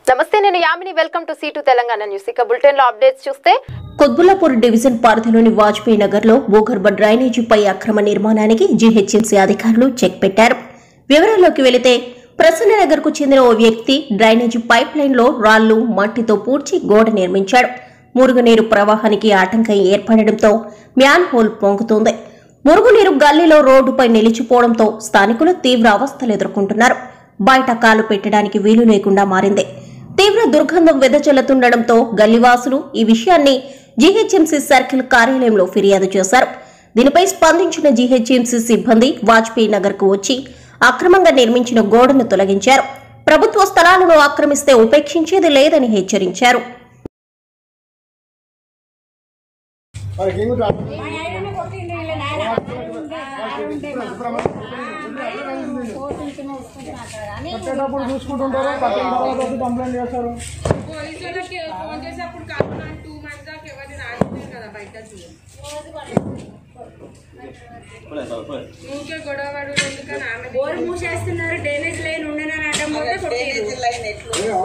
నమస్తే నేను Yamini welcome to C two Telangana news ఇక బులెటిన్ లో అప్డేట్స్ చూస్తే కొత్బుల్లాపూర్ డివిజన్ పరిధిలోని వాజ్పేయి నగర్ లో భూగర్భ డ్రైనేజీపై అక్రమ నిర్మాణానికి జీహెచ్ఎంసీ అధికారులు చెక్ పెట్టారు వివరాల్లోకి వెళితే ప్రసన్న నగర్ కు చెందిన ఓ వ్యక్తి డ్రైనేజీ పైప్ లైన్ లో రాళ్లు మట్టితో పూడ్చి గోడ నిర్మించాడు మురుగునీరు ప్రవాహానికి ఆటంకం ఏర్పడడంతో మ్యాన్ హోల్ పొంగుతోంది మురుగునీరు గల్లీలో రోడ్డుపై నిలిచిపోవడంతో స్థానికులు తీవ్ర అవస్థలు ఎదుర్కొంటున్నారు బయట కాలు పెట్టడానికి వీలు లేకుండా మారింది తీవ్ర దుర్గంధం వెదజల్లుతుండటంతో గల్లీవాసులు ఈ విషయాన్ని జీహెచ్ఎంసీ సర్కిల్ కార్యాలయంలో ఫిర్యాదు చేశారు దీనిపై స్పందించిన జీహెచ్ఎంసీ సిబ్బంది వాజ్పేయి నగర్ కు వచ్చి అక్రమంగా నిర్మించిన గోడను తొలగించారు ప్రభుత్వ స్థలాలను ఆక్రమిస్తే ఉపేక్షించేది లేదని హెచ్చరించారు కట్టేటప్పుడు చూసుకుంటుంటారు కట్టిన తర్వాత వచ్చి కంప్లైంట్ చేస్తారు పోలీసులకి ఫోన్ చేసేప్పుడు కరోనా టూ మంత్స్ దాకా ఎవరిని రాలేదు కదా బయటకి ఊరికే గొడవ పడు ఎందుకని ఆమె బోర్ మూసేస్తున్నారు డ్రైనేజ్ లైన్ ఉండనని అడ్డం పోతే కొట్టిర్రు.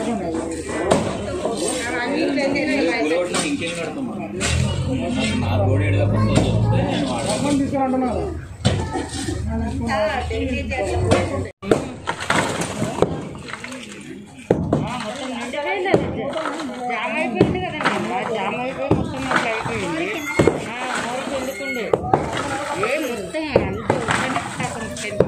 అవన్నీ తెలియదు ఇంకేం కడుతున్నా నా రోడ్ ఏడుగా కొత్తగా చూస్తే నేను వాడతాను కంప్లైంట్ తీసుకురంటున్నారు జామ్ అయిపోయింది కదండి ఆ జామ్ అయిపోయి మొత్తం అట్లా అయిపోయింది ఆ, మోరికి ఎందుకుండే ఏ మొత్తం అంత ఉత్తనే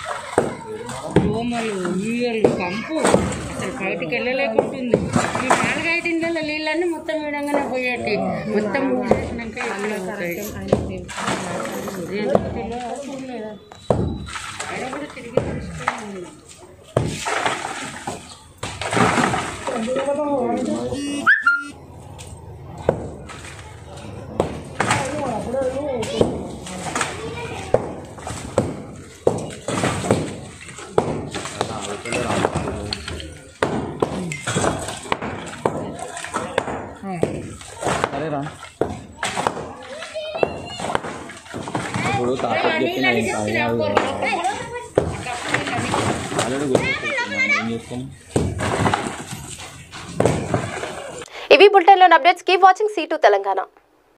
దోమలు ఈయలు కంపు అసలు బయటికి వెళ్ళలేకుంటుంది ఈ నాలుగైదు ఇండ్ల నీళ్ళన్నీ మొత్తం విడంగానే పోయేటి మొత్తం మూసేసినాక ఇల్లు అవుతాయి. ఎందుకు తెలియదా? చూడలేదా? ఆయన కూడా తిరిగి చూసుకుని సరేరా ఇప్పుడు తాతకు చెప్పిన ఆల్రెడీ గుర్తొచ్చేసింది ఏం చేస్తాం ఇవి బులెటిన్ లో updates keep watching C two Telangana